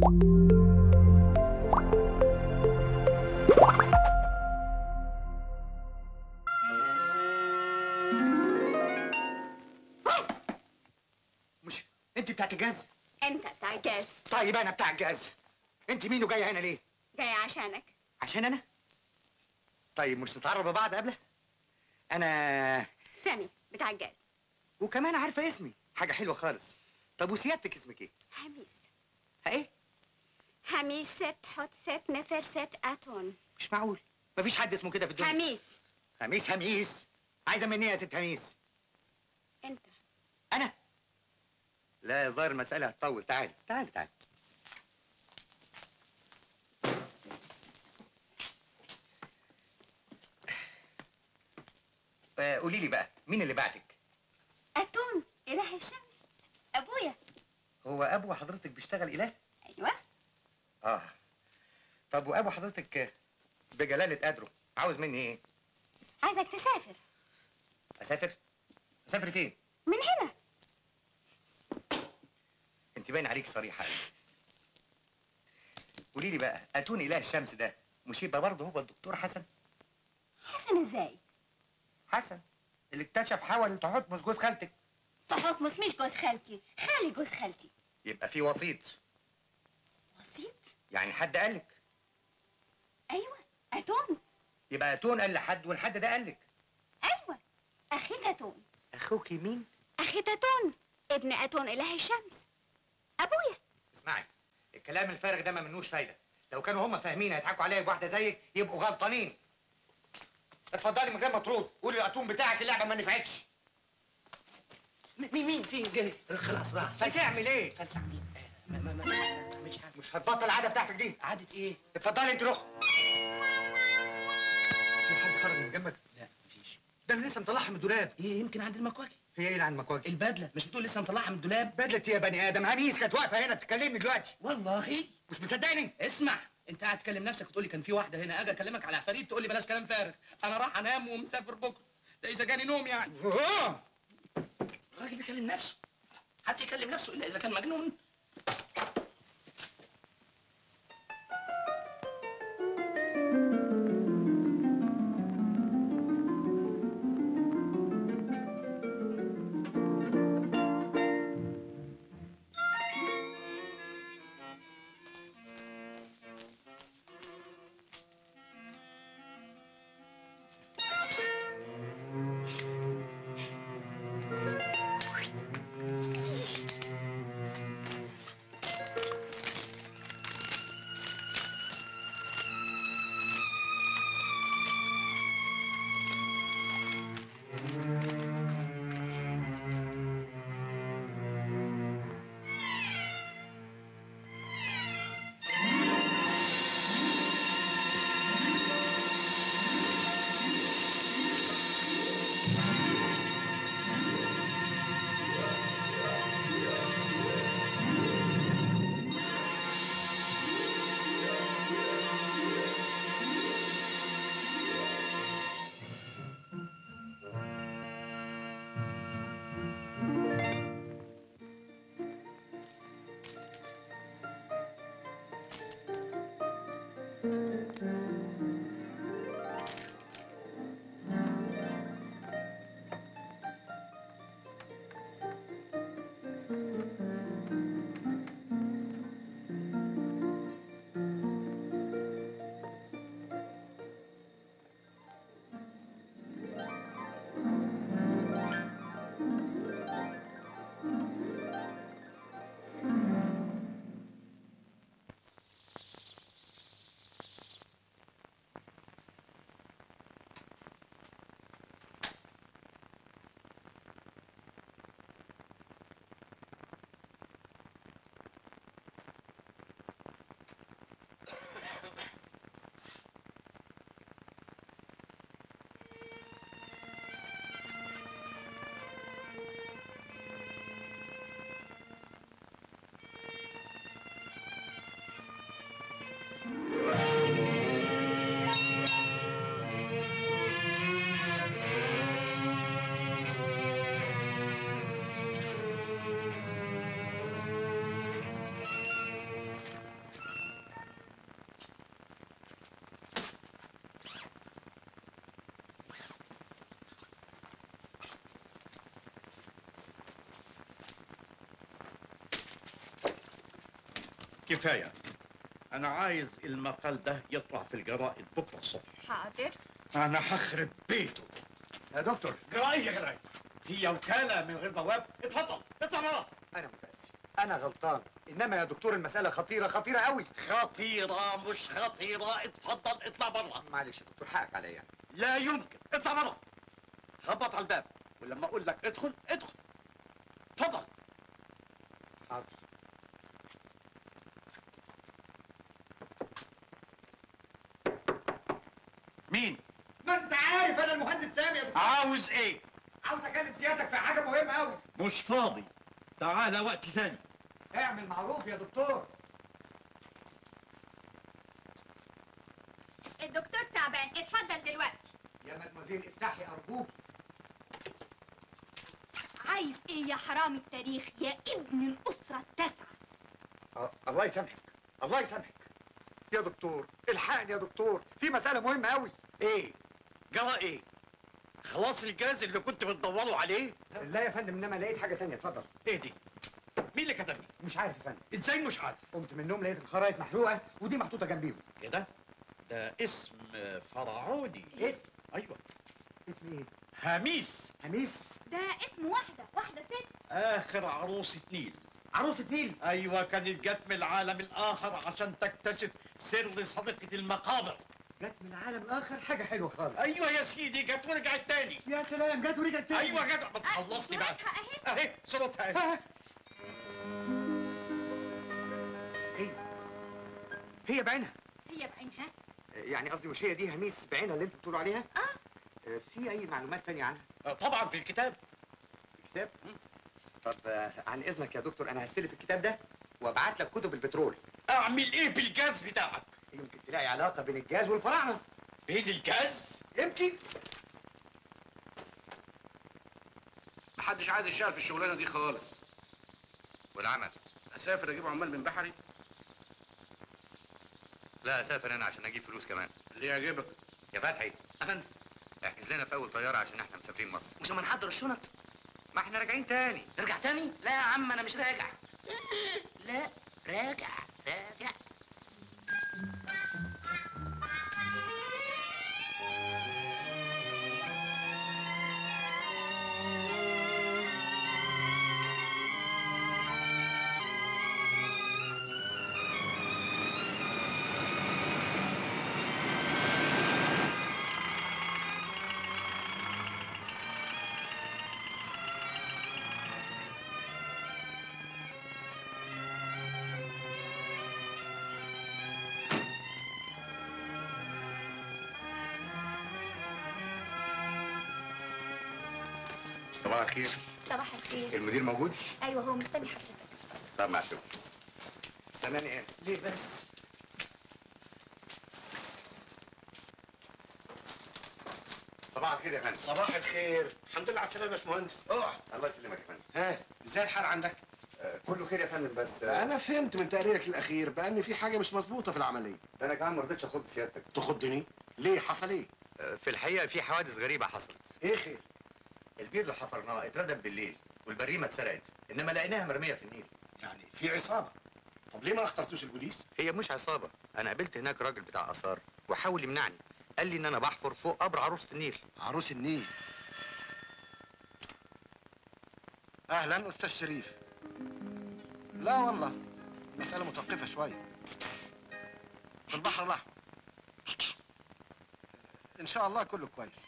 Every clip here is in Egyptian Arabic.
مش انت بتاعت الجاز انت بتاع الجاز طيب انا بتاع الجاز انت مين وجايه هنا ليه جاي عشانك عشان انا طيب مش نتعرف ببعض قبله انا سامي بتاع الجاز وكمان عارفه اسمي حاجه حلوه خالص طب وسيادتك اسمك ايه هميس ها ايه هميس ست حط ست نفر ست اتون مش معقول مفيش حد اسمه كده في الدنيا هميس هميس هميس عايزه مني إيه يا ست هميس انت انا لا ظاهر المساله هتطول تعالي تعالي تعالي آه، قولي لي بقى مين اللي بعتك اتون اله الشمس ابويا هو ابو حضرتك بيشتغل اله ايوه اه طب وابو حضرتك بجلاله قدره عاوز مني ايه عايزك تسافر اسافر اسافر فين من هنا انت باين عليك صريحه قوي قولي لي بقى اتون اله الشمس ده مش يبقى برضه هو الدكتور حسن حسن ازاي حسن اللي اكتشف حول تحتمس جوز خالتك تحكمس مش جوز خالتي خالي جوز خالتي يبقى في وسيط وسيط يعني حد قالك ايوه اتون يبقى اتون قال لحد والحد ده قالك ايوه اخي اتون اخوكي مين اخي اتون ابن اتون اله الشمس ابويا اسمعي الكلام الفارغ ده ما منوش فايده لو كانوا هم فاهمين هيضحكوا عليا بواحده زيك يبقوا غلطانين اتفضلي من غير ما ترد قولي الاتون بتاعك اللعبه ما نفعتش مين مين في جري خلاص راح بتعمل ايه فلسع مين ما ما ما ما تعملش حاجه مش هتبطل العاده بتاعتك دي عادة ايه؟ اتفضلي انت رخ في حد خرج من جنبك لا مفيش ده انا لسه مطلعها من الدولاب ايه يمكن عند المكواكي هي ايه اللي عند مكواجي البدله مش بتقول لسه مطلعها من الدولاب بدلت يا بني ادم هميس كانت واقفه هنا بتكلمني دلوقتي والله مش مصدقني اسمع انت قاعد تكلم نفسك وتقول لي كان في واحده هنا اجي اكلمك على عفاريت تقول لي بلاش كلام فارغ انا راح انام ومسافر بكره ده اذا جاني نوم يعني آه. الراجل بيكلم نفسه حد يكلم نفسه الا اذا كان مجنون كفايه انا عايز المقال ده يطلع في الجرائد بكره الصبح حاضر انا هخرب بيته يا دكتور جرايه يا جرايه هي وكاله من غير بواب اتفضل اطلع بره انا متاسف انا غلطان انما يا دكتور المساله خطيره خطيره قوي خطيره مش خطيره اتفضل اطلع بره معلش يا دكتور حقك عليا لا يمكن اطلع بره خبط على الباب ولما اقول لك ادخل ادخل اتفضل حاضر مين ما انت عارف انا المهندس سامي يا دكتور عاوز ايه عاوز اكلم سيادتك في حاجه مهمه قوي مش فاضي تعالى وقت ثاني اعمل معروف يا دكتور الدكتور تعبان اتفضل دلوقتي يا مدموزيل افتحي ارجوك عايز ايه يا حرامي التاريخ يا ابن الاسره التاسعه أه الله يسامحك الله يسامحك يا دكتور الحقني يا دكتور في مساله مهمه قوي ايه جرى ايه خلاص الجهاز اللي كنت بتدوروا عليه لا يا فندم انما لقيت حاجه تانية اتفضل ايه دي مين اللي كتبني مش عارف يا فندم ازاي مش عارف قمت من النوم لقيت الخرايط محروقه ودي محطوطه جنبيهم كده ده اسم فرعوني اسم ايوه اسم ايه هاميس هميس ده اسم واحده واحده ست اخر عروسة نيل عروسه نيل ايوه كانت جت من العالم الاخر عشان تكتشف سر صديقة المقابر جت من عالم اخر حاجه حلوه خالص ايوه يا سيدي جت ورجعت تاني يا سلام جت ورجعت تاني ايوه جدع ما تخلصني بقى صورتها اهي اهي صورتها اهي ها. هي هي بعينها هي بعينها يعني قصدي مش هي دي هميس بعينها اللي انتوا بتقولوا عليها اه آه، في اي معلومات تانية عنها آه، طبعا في الكتاب في الكتاب طب آه، عن اذنك يا دكتور انا هستلف الكتاب ده وابعت لك كتب البترول اعمل ايه بالجاز بتاعك يمكن تلاقي علاقه بين الجاز والفراعنه بين الجاز يمكن محدش عايز يشتغل في الشغلانه دي خالص والعمل اسافر اجيب عمال من بحري لا اسافر انا عشان اجيب فلوس كمان اللي يعجبك يا فتحي افندم احجز لنا في اول طياره عشان احنا مسافرين مصر مش لما نحضر الشنط ما احنا راجعين تاني نرجع تاني لا يا عم انا مش راجع لا راجع راجع صباح الخير صباح الخير المدير موجود ايوه هو مستني حضرتك طب مع الشغل استناني ايه ليه بس صباح الخير يا فندم صباح الخير الحمد لله على السلامه يا باشمهندس اقعد الله يسلمك يا فندم ها ازاي الحال عندك آه، كله خير يا فندم بس آه، انا فهمت من تقريرك الاخير بقى ان في حاجه مش مظبوطه في العمليه ده انا كمان ما رضيتش اخد سيادتك تخضني ليه حصل ايه آه، في الحقيقه في حوادث غريبه حصلت ايه خير البير اللي حفرناه اتردم بالليل والبريمه اتسرقت انما لقيناها مرميه في النيل يعني في عصابه طب ليه ما اخترتوش البوليس هي مش عصابه انا قابلت هناك راجل بتاع اثار وحاول يمنعني قال لي ان انا بحفر فوق قبر عروسه النيل عروس النيل اهلا استاذ شريف لا والله مسألة متوقفة شوية في البحر الأحمر إن شاء الله كله كويس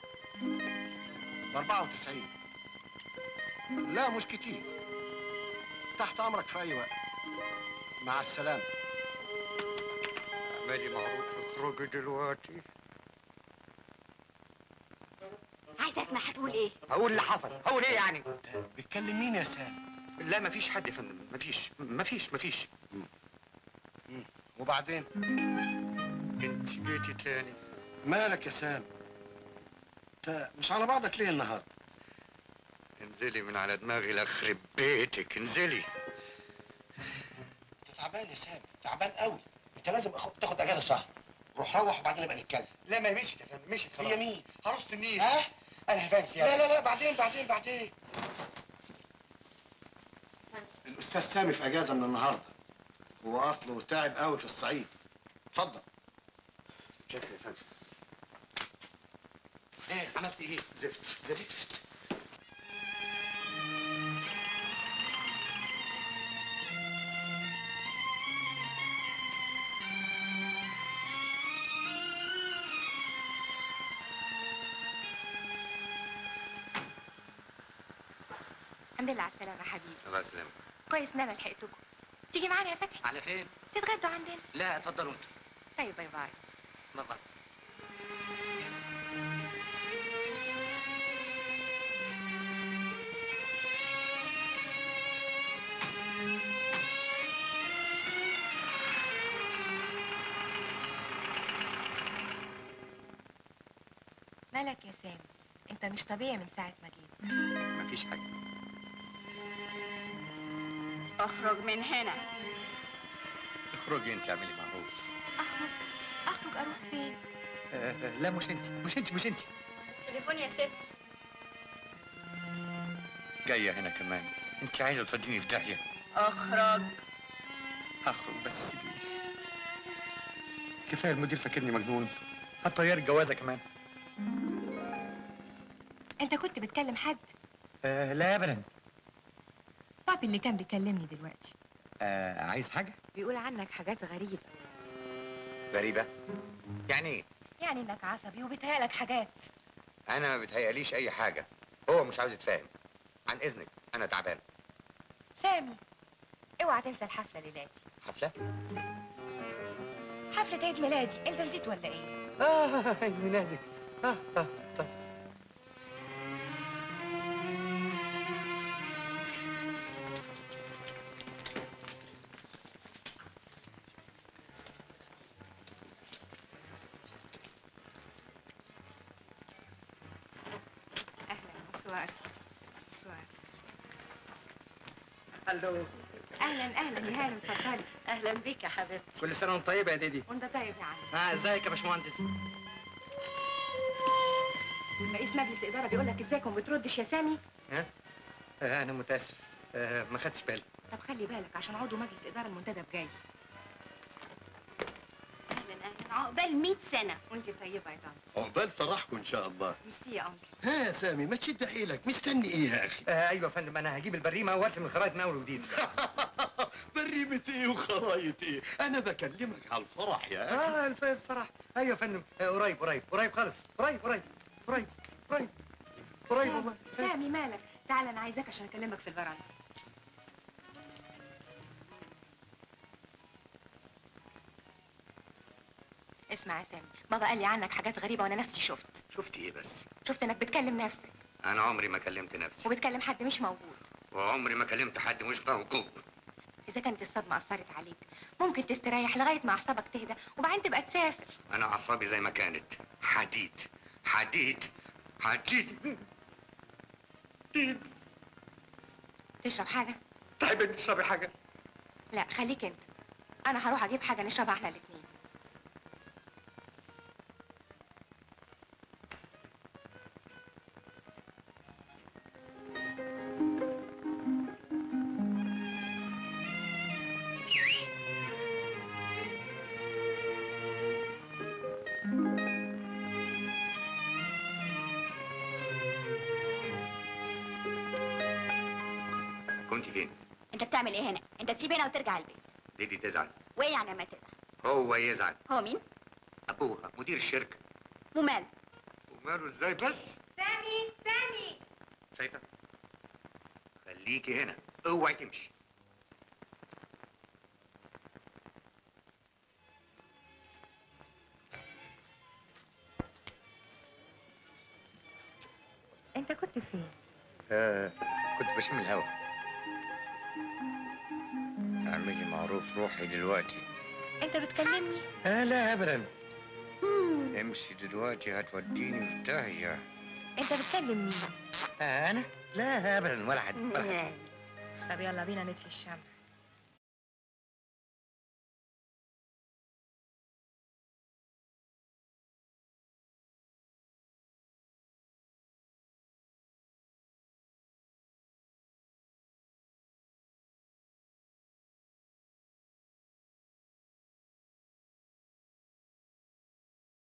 ب 94 لا مش كتير تحت أمرك في أي وقت مع السلامة اعملي معروف اخرجي دلوقتي عايزه اسمع هتقول ايه هقول اللي حصل هقول ايه يعني بيتكلم مين يا سام لا مفيش حد يا فندم مفيش مفيش مفيش وبعدين انت جيتي تاني مالك يا سام انت مش على بعضك ليه النهارده انزلي من على دماغي لخرب بيتك انزلي انت تعبان يا سام تعبان قوي انت لازم أخ- تاخد اجازه شهر روح روح وبعدين نبقى نتكلم لا ما مشيت يا فندم مشيت خلاص هي مين عروسه النيل ها انا فاهم سيادتك لا لا لا بعدين بعدين بعدين الاستاذ سامي في اجازه من النهارده هو اصله تعب قوي في الصعيد اتفضل شكرا يا فندم ايه عملت ايه زفت زفت الحمد لله على السلامة حبيبي الله يسلمك كويس ان انا لحقتكم تيجي معانا يا فتحي على فين تتغدوا عندنا لا اتفضلوا انتوا طيب باي باي اتفضل مالك يا سامي انت مش طبيعي من ساعة ما جيت مفيش حاجه اخرج من هنا اخرجي انت اعملي معروف اخرج اخرج اروح فين آه آه، لا مش انت مش انت مش انت تليفون يا ست جايه هنا كمان انت عايزه توديني في داهيه اخرج هخرج بس سيبيني كفايه المدير فاكرني مجنون هتطير الجوازه كمان انت كنت بتكلم حد آه لا ابدا بابي اللي كان بيكلمني دلوقتي آه عايز حاجه بيقول عنك حاجات غريبة غريبه يعني ايه يعني انك عصبي وبيتهيألك حاجات انا ما بتهيأليش اي حاجه هو مش عاوز يتفاهم عن اذنك انا تعبان سامي اوعى تنسى الحفلة ليلاتي حفله حفلة عيد ميلادي انت نسيت ولا ايه اه عيد ميلادك اه اه طيب اهلا مسوار مسوار الو اهلا اهلا يا هانم اتفضلي اهلا بيك يا حبيبتي كل سنه وانت طيبه يا ديدي وانت طيب يا عم ها ازيك يا باشمهندس رئيس مجلس اداره بيقول لك ازيك وما بتردش يا سامي آه انا متاسف آه ما خدتش بالي طب خلي بالك عشان عضو مجلس اداره المنتدب جاي اهلا اهلا عقبال 100 سنه وانت طيبه يا طنط عقبال فرحكم ان شاء الله ميرسي يا انكل ها يا سامي ما تشد حيلك مستني ايه يا اخي آه ايوه يا فندم انا هجيب البريمه وارسم الخرايط من اول وجديد بريمة ايه وخرايط ايه انا بكلمك على الفرح يا اخي اه الف- الفرح ايوه يا فندم آه قريب قريب قريب خالص قريب قريب قريب قريب قريب والله سامي مالك تعال انا عايزاك عشان اكلمك في الفرندا اسمع يا سامي بابا قال لي عنك حاجات غريبه وانا نفسي شفت شفت ايه بس شفت انك بتكلم نفسك انا عمري ما كلمت نفسي وبتكلم حد مش موجود وعمري ما كلمت حد مش موجود اذا كانت الصدمه اثرت عليك ممكن تستريح لغايه ما اعصابك تهدى وبعدين تبقى تسافر انا اعصابي زي ما كانت حديد حديد حديد تشرب حاجه طيب انت تشربي حاجه لا خليك انت انا هروح اجيب حاجه نشربها احنا الاثنين كنت فين انت بتعمل ايه هنا انت تسيب هنا وترجع البيت ديدي تزعل وايه يعني ما تزعل هو يزعل هو مين ابوها مدير الشركه ممال وماله ازاي بس سامي سامي شايفه خليكي هنا اوعي تمشي انت كنت فين آه كنت بشم الهوا اعملي معروف روحي دلوقتي انت بتكلمني آه لا ابدا امشي دلوقتي هتوديني في داهيه انت بتكلم مين آه انا لا ابدا ولا حد ولا حد طب يلا بينا نطفي الشمع